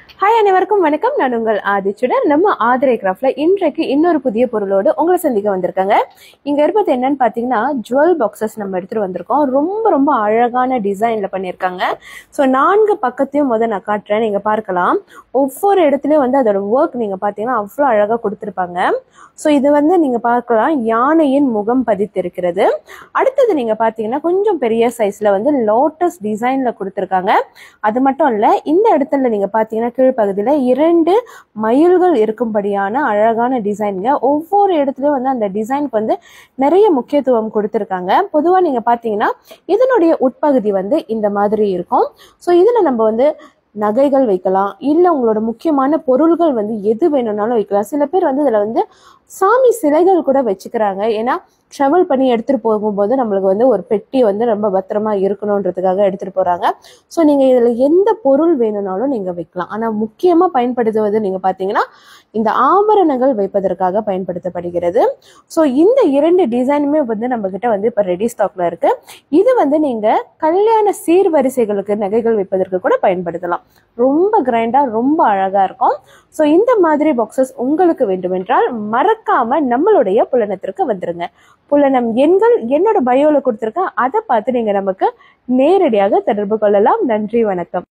hi அனைவருக்கும் வணக்கம் நான் உங்கள் ஆதிச்சுடர் நம்ம ஆதிரை கிராஃப்ட்ல இன்றைக்கு இன்னொரு புதிய பொருளோடு உங்களை சந்திக்க வந்திருக்காங்க இங்க இருப்பது என்னன்னு பாத்தீங்கன்னா ஜுவல் பாக்ஸஸ் நம்ம எடுத்துட்டு வந்திருக்கோம் ரொம்ப ரொம்ப அழகான டிசைன்ல பண்ணியிருக்காங்க ஸோ நான்கு பக்கத்தையும் முத நான் காட்டுறேன் நீங்க பார்க்கலாம் ஒவ்வொரு இடத்துலயும் வந்து அதோட ஒர்க் நீங்க பாத்தீங்கன்னா அவ்வளோ அழகா கொடுத்துருப்பாங்க ஸோ இது வந்து நீங்க பார்க்கலாம் யானையின் முகம் பதித்திருக்கிறது அடுத்தது நீங்க பாத்தீங்கன்னா கொஞ்சம் பெரிய சைஸ்ல வந்து லோட்டஸ் டிசைன்ல கொடுத்துருக்காங்க அது மட்டும் இல்ல இந்த இடத்துல நீங்க பாத்தீங்கன்னா கீழ்ப்பகுதியில இரண்டு மயில்கள் இருக்கும்படியான அழகான டிசைன்ங்க ஒவ்வொரு இடத்துலயும் வந்து அந்த டிசைனுக்கு வந்து நிறைய முக்கியத்துவம் கொடுத்துருக்காங்க பொதுவா நீங்க பாத்தீங்கன்னா இதனுடைய உட்பகுதி வந்து இந்த மாதிரி இருக்கும் ஸோ இதுல நம்ம வந்து நகைகள் வைக்கலாம் இல்லை உங்களோட முக்கியமான பொருள்கள் வந்து எது வேணும்னாலும் வைக்கலாம் சில பேர் வந்து இதில் வந்து சாமி சிலைகள் கூட வச்சுக்கிறாங்க ஏன்னா ட்ராவல் பண்ணி எடுத்துகிட்டு போகும்போது நம்மளுக்கு வந்து ஒரு பெட்டி வந்து ரொம்ப பத்திரமா இருக்கணுன்றதுக்காக எடுத்துகிட்டு போகிறாங்க ஸோ நீங்கள் இதில் எந்த பொருள் வேணும்னாலும் நீங்கள் வைக்கலாம் ஆனால் முக்கியமாக பயன்படுத்துவது நீங்கள் பார்த்தீங்கன்னா இந்த ஆபரணங்கள் வைப்பதற்காக பயன்படுத்தப்படுகிறது ஸோ இந்த இரண்டு டிசைனுமே வந்து நம்ம கிட்ட வந்து இப்போ ரெடி ஸ்டாக்ல இருக்கு இது வந்து நீங்க கல்யாண சீர்வரிசைகளுக்கு நகைகள் வைப்பதற்கு கூட பயன்படுத்தலாம் ரொம்ப கிரைண்டா ரொம்ப அழகா இருக்கும் ஸோ இந்த மாதிரி பாக்ஸஸ் உங்களுக்கு வேண்டுமென்றால் மறக்காம நம்மளுடைய புலனத்திற்கு வந்துருங்க புலனம் எண்கள் என்னோட பயோல கொடுத்துருக்கேன் அதை பார்த்து நீங்க நமக்கு நேரடியாக தொடர்பு கொள்ளலாம் நன்றி வணக்கம்